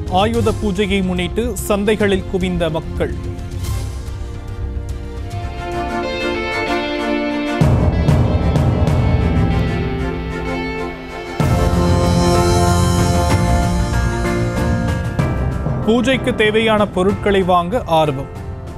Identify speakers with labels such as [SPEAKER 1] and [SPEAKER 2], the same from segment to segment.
[SPEAKER 1] ஆயுத பூஜையை முன்னிட்டு சந்தைகளில் குவிந்த மக்கள் பூஜைக்கு தேவையான பொருட்களை வாங்க ஆர்வம்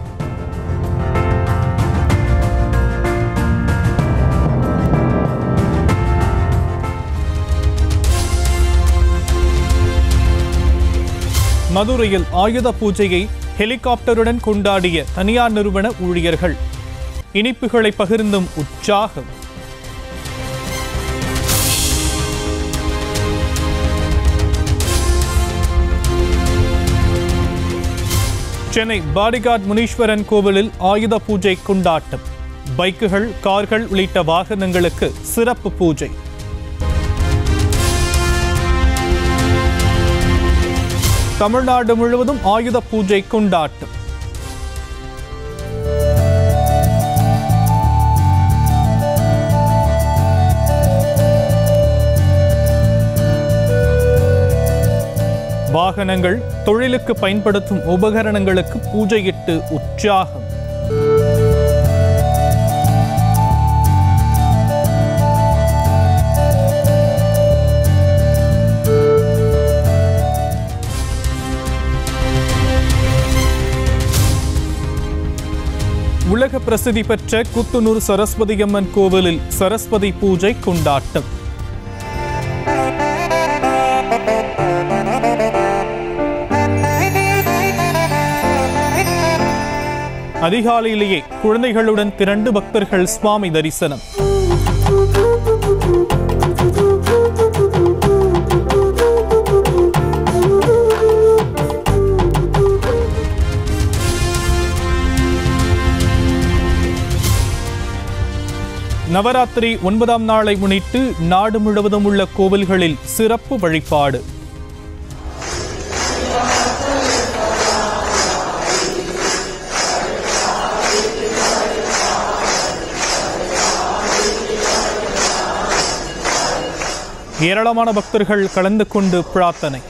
[SPEAKER 1] மதுரையில் ஆயுத பூஜையை ஹெலிகாப்டருடன் கொண்டாடிய தனியார் நிறுவன ஊழியர்கள் இனிப்புகளை பகிர்ந்தும் உற்சாகம் சென்னை பாடிகார்ட் முனீஸ்வரன் கோவிலில் ஆயுத பூஜை கொண்டாட்டம் பைக்குகள் கார்கள் உள்ளிட்ட வாகனங்களுக்கு சிறப்பு பூஜை தமிழ்நாடு முழுவதும் ஆயுத பூஜை கொண்டாட்டம் வாகனங்கள் தொழிலுக்கு பயன்படுத்தும் உபகரணங்களுக்கு பூஜையிட்டு உற்சாகம் உலக பிரசித்தி பெற்ற குத்துனூர் சரஸ்வதி அம்மன் கோவிலில் சரஸ்வதி பூஜை கொண்டாட்டம் அதிகாலையிலேயே குழந்தைகளுடன் திரண்டு பக்தர்கள் சுவாமி தரிசனம் நவராத்திரி ஒன்பதாம் நாளை முன்னிட்டு நாடு முழுவதும் உள்ள கோவில்களில் சிறப்பு வழிபாடு ஏராளமான பக்தர்கள் கலந்து கொண்டு பிரார்த்தனை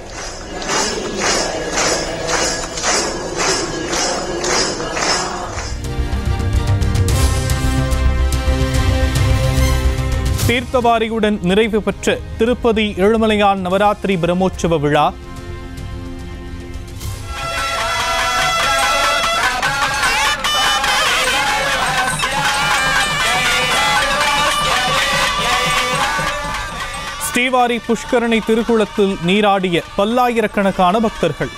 [SPEAKER 1] தீர்த்தவாரியுடன் நிறைவு பெற்ற திருப்பதி ஏழுமலையான் நவராத்திரி பிரம்மோற்சவ விழா ஸ்ரீவாரி புஷ்கரணி திருக்குளத்தில் நீராடிய பல்லாயிரக்கணக்கான பக்தர்கள்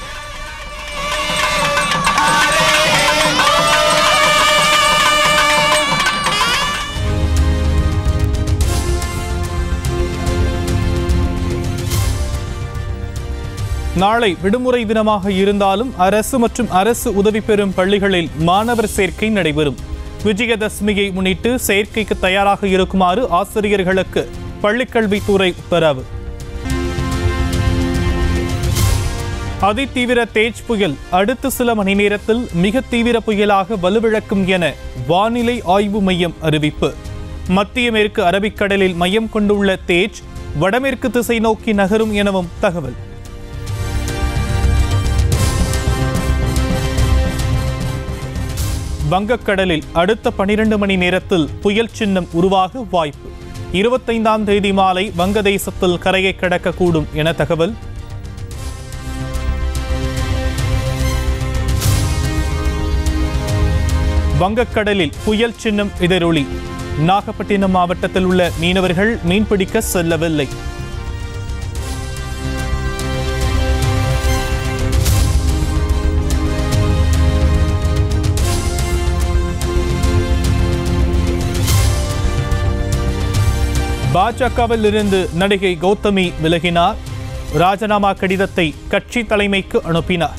[SPEAKER 1] நாளை விடுமுறை தினமாக இருந்தாலும் அரசு மற்றும் அரசு உதவி பெறும் பள்ளிகளில் மாணவர் சேர்க்கை நடைபெறும் விஜயதசமியை முன்னிட்டு சேர்க்கைக்கு தயாராக இருக்குமாறு ஆசிரியர்களுக்கு பள்ளிக்கல்வித்துறை உத்தரவு அதிதீவிர தேஜ் புயல் அடுத்த சில மணி நேரத்தில் மிக தீவிர புயலாக வலுவிழக்கும் என வானிலை ஆய்வு மையம் அறிவிப்பு மத்திய மேற்கு அரபிக்கடலில் மையம் கொண்டுள்ள தேஜ் வடமேற்கு திசை நோக்கி நகரும் எனவும் தகவல் வங்கக்கடலில் அடுத்த பனிரெண்டு மணி நேரத்தில் புயல் சின்னம் உருவாக வாய்ப்பு இருபத்தைந்தாம் தேதி மாலை வங்கதேசத்தில் கரையை கடக்கக்கூடும் என தகவல் வங்கக்கடலில் புயல் சின்னம் எதிரொலி நாகப்பட்டினம் மாவட்டத்தில் உள்ள மீனவர்கள் மீன்பிடிக்க செல்லவில்லை பாஜகவில் இருந்து நடிகை கௌதமி விலகினார் ராஜினாமா கடிதத்தை கட்சி தலைமைக்கு அனுப்பினார்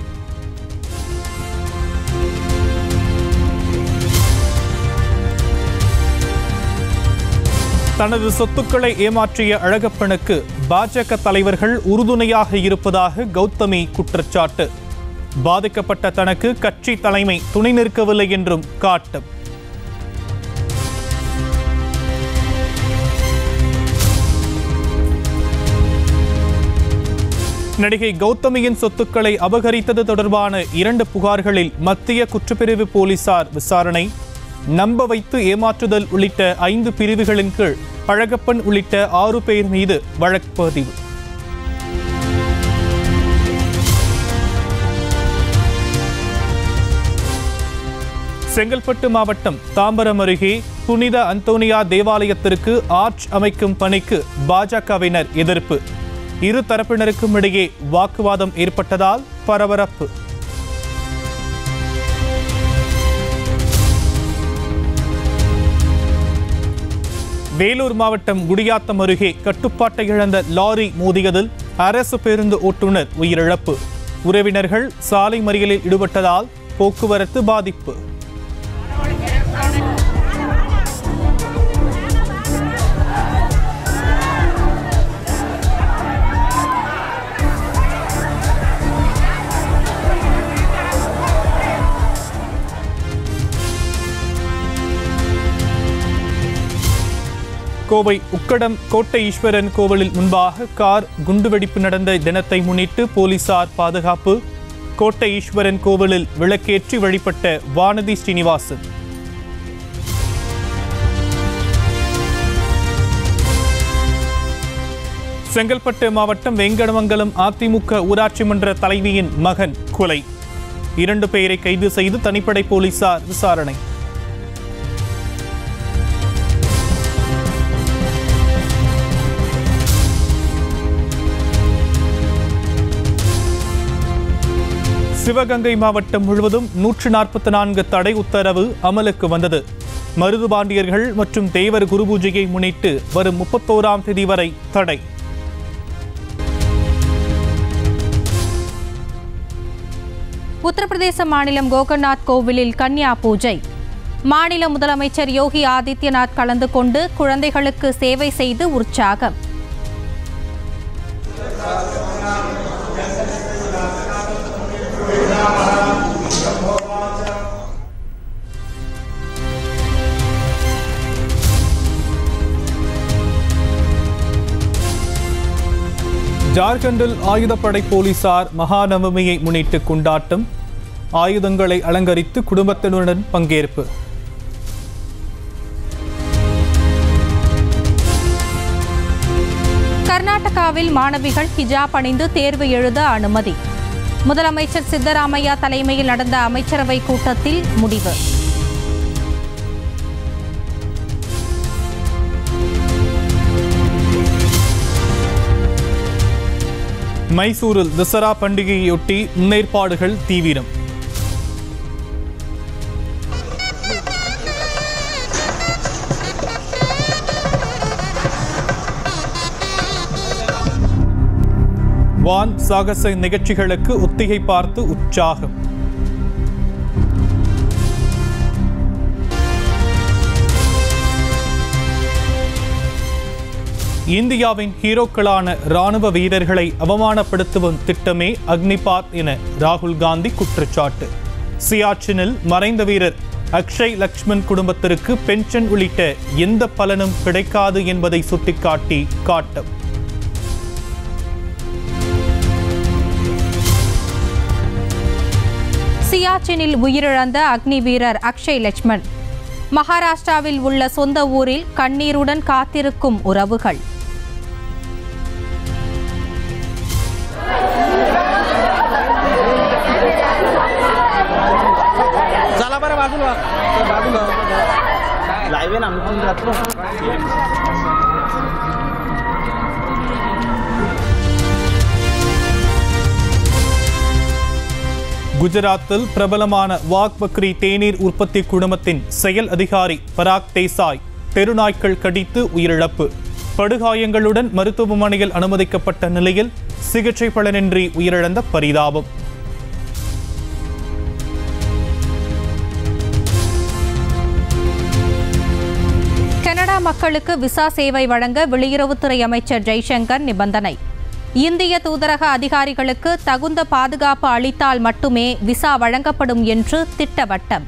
[SPEAKER 1] தனது சொத்துக்களை ஏமாற்றிய அழகப்பனுக்கு பாஜக தலைவர்கள் உறுதுணையாக இருப்பதாக கௌதமி குற்றச்சாட்டு பாதிக்கப்பட்ட தனக்கு கட்சி தலைமை துணை நிற்கவில்லை என்றும் காட்டும் நடிகை கௌதமியின் சொத்துக்களை அபகரித்தது தொடர்பான இரண்டு புகார்களில் மத்திய குற்றப்பிரிவு போலீசார் விசாரணை நம்ப வைத்து ஏமாற்றுதல் உள்ளிட்ட ஐந்து பிரிவுகளின் கீழ் அழகப்பன் உள்ளிட்ட ஆறு பேர் மீது வழக்கு பதிவு செங்கல்பட்டு மாவட்டம் தாம்பரம் அருகே புனித அந்தோனியா தேவாலயத்திற்கு ஆர்ச் அமைக்கும் பணிக்கு பாஜகவினர் எதிர்ப்பு இரு தரப்பினருக்கும் இடையே வாக்குவாதம் ஏற்பட்டதால் பரபரப்பு வேலூர் மாவட்டம் குடியாத்தம் அருகே கட்டுப்பாட்டை இழந்த லாரி மோதியதில் அரசு பேருந்து ஓட்டுநர் உயிரிழப்பு உறவினர்கள் சாலை மறியலில் ஈடுபட்டதால் போக்குவரத்து பாதிப்பு கோவை உக்கடம் கோட்டை ஈஸ்வரன் கோவிலில் முன்பாக கார் குண்டுவெடிப்பு நடந்த தினத்தை முன்னிட்டு போலீசார் பாதுகாப்பு கோட்டை ஈஸ்வரன் கோவிலில் விளக்கேற்றி வழிபட்ட வானதி ஸ்ரீனிவாசன் செங்கல்பட்டு மாவட்டம் வெங்கடமங்கலம் அதிமுக ஊராட்சி மன்ற தலைவியின் மகன் கொலை இரண்டு பேரை கைது செய்து தனிப்படை போலீசார் விசாரணை சிவகங்கை மாவட்டம் முழுவதும் நூற்று நாற்பத்தி நான்கு தடை உத்தரவு அமலுக்கு வந்தது மருதுபாண்டியர்கள் மற்றும் தேவர் குரு பூஜையை முன்னிட்டு வரும் முப்பத்தோராம் தேதி வரை தடை
[SPEAKER 2] உத்தரப்பிரதேச மாநிலம் கோகர்நாத் கோவிலில் கன்யா பூஜை மாநில முதலமைச்சர் யோகி ஆதித்யநாத் கலந்து கொண்டு குழந்தைகளுக்கு சேவை செய்து உற்சாகம்
[SPEAKER 1] ஜார்க்கண்டில் ஆயுதப்படை போலீசார் மகாநவமியை முன்னிட்டு கொண்டாட்டம் ஆயுதங்களை அலங்கரித்து குடும்பத்தினருடன் பங்கேற்பு
[SPEAKER 2] கர்நாடகாவில் மாணவிகள் ஹிஜாப் அணிந்து தேர்வு எழுத அனுமதி முதலமைச்சர் சித்தராமையா தலைமையில் நடந்த அமைச்சரவை கூட்டத்தில் முடிவு
[SPEAKER 1] மைசூரில் தசரா பண்டிகையொட்டி முன்னேற்பாடுகள் தீவிரம் வான் சாகச நிகழ்ச்சிகளுக்கு ஒத்திகை பார்த்து உற்சாகம் இந்தியாவின் ஹீரோக்களான ராணுவ வீரர்களை அவமானப்படுத்தும் திட்டமே அக்னிபாத் என ராகுல் காந்தி குற்றச்சாட்டு சியாச்சினில் மறைந்த வீரர் அக்ஷய் லக்ஷ்மன் குடும்பத்திற்கு பென்ஷன் உள்ளிட்ட எந்த பலனும் கிடைக்காது என்பதை சுட்டிக்காட்டி காட்டம்
[SPEAKER 2] சியாச்சினில் உயிரிழந்த அக்னி வீரர் அக்ஷய் லட்சுமண் மகாராஷ்டிராவில் உள்ள சொந்த ஊரில் கண்ணீருடன் காத்திருக்கும் உறவுகள்
[SPEAKER 3] चला बरं बाजूला चल, बाजूला लाईव्ह आहे ना आम्ही तीन रात्र
[SPEAKER 1] குஜராத்தில் பிரபலமான வாக் பக்ரி தேநீர் உற்பத்தி குழுமத்தின் செயல் அதிகாரி பராக் தேசாய் தெருநாய்க்கள் கடித்து உயிரிழப்பு படுகாயங்களுடன் மருத்துவமனையில் அனுமதிக்கப்பட்ட நிலையில் சிகிச்சை பலனின்றி உயிரிழந்த பரிதாபம்
[SPEAKER 2] கனடா மக்களுக்கு விசா சேவை வழங்க வெளியுறவுத்துறை அமைச்சர் ஜெய்சங்கர் நிபந்தனை இந்திய தூதரக அதிகாரிகளுக்கு தகுந்த பாதுகாப்பு அளித்தால் மட்டுமே விசா வழங்கப்படும் என்று திட்டவட்டம்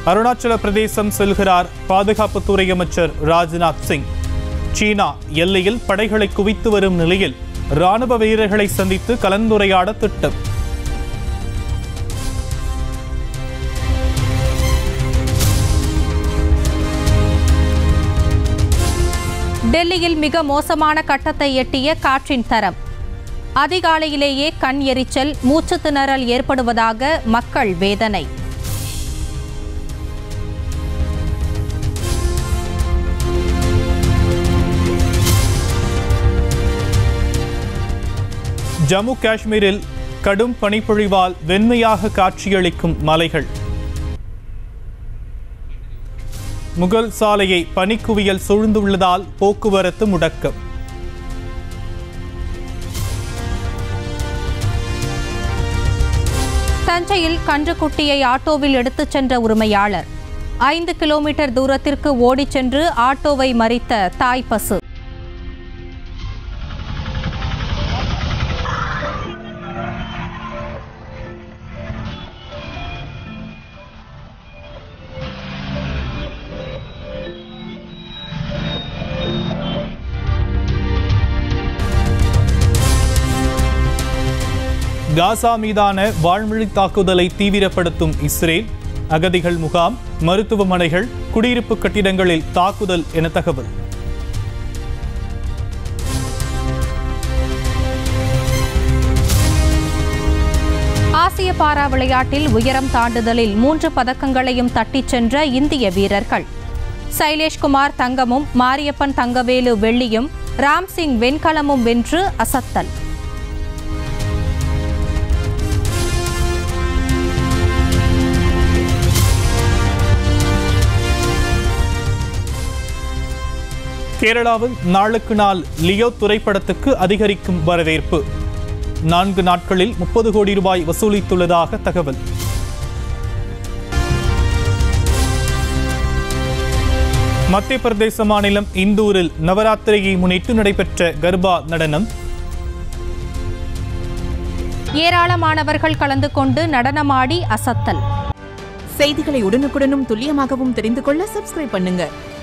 [SPEAKER 1] அருணாச்சல பிரதேசம் செல்கிறார் பாதுகாப்புத்துறை அமைச்சர் ராஜ்நாத் சிங் சீனா எல்லையில் படைகளை குவித்து வரும் நிலையில் ராணுவ வீரர்களை சந்தித்து கலந்துரையாட திட்டம்
[SPEAKER 2] டெல்லியில் மிக மோசமான கட்டத்தை எட்டிய காற்றின் தரம் அதிகாலையிலேயே கண் எரிச்சல் மூச்சு திணறல் ஏற்படுவதாக மக்கள் வேதனை
[SPEAKER 1] ஜம்மு காஷ்மீரில் கடும் பனிப்பொழிவால் வெண்மையாக காட்சியளிக்கும் மலைகள் முகல் சாலையை பனிக்குவியல் சூழ்ந்துள்ளதால் போக்குவரத்து முடக்கம்
[SPEAKER 2] தஞ்சையில் கன்றுக்குட்டியை ஆட்டோவில் எடுத்துச் சென்ற உரிமையாளர் ஐந்து கிலோமீட்டர் தூரத்திற்கு ஓடிச் சென்று ஆட்டோவை மறித்த தாய் பசு
[SPEAKER 1] காசா மீதான வாழ்மொழி தாக்குதலை தீவிரப்படுத்தும் இஸ்ரேல் அகதிகள் முகாம் மருத்துவமனைகள் குடியிருப்பு கட்டிடங்களில் தாக்குதல் என தகவல்
[SPEAKER 2] ஆசிய பாரா விளையாட்டில் உயரம் தாண்டுதலில் மூன்று பதக்கங்களையும் தட்டிச் சென்ற இந்திய வீரர்கள் சைலேஷ்குமார் தங்கமும் மாரியப்பன் தங்கவேலு வெள்ளியும் ராம்சிங் வெண்கலமும் வென்று அசத்தல்
[SPEAKER 1] கேரளாவில் நாளுக்கு நாள் லியோ திரைப்படத்துக்கு அதிகரிக்கும் வரவேற்பு நான்கு நாட்களில் முப்பது கோடி ரூபாய் வசூலித்துள்ளதாக தகவல் மத்திய பிரதேச மாநிலம் இந்தூரில் நவராத்திரியை முன்னிட்டு நடைபெற்ற கர்பா நடனம்
[SPEAKER 2] ஏராளமானவர்கள் கலந்து கொண்டு நடனமாடி அசத்தல்
[SPEAKER 4] செய்திகளை உடனுக்குடனும் துல்லியமாகவும் தெரிந்து கொள்ள சப்ஸ்கிரைப் பண்ணுங்க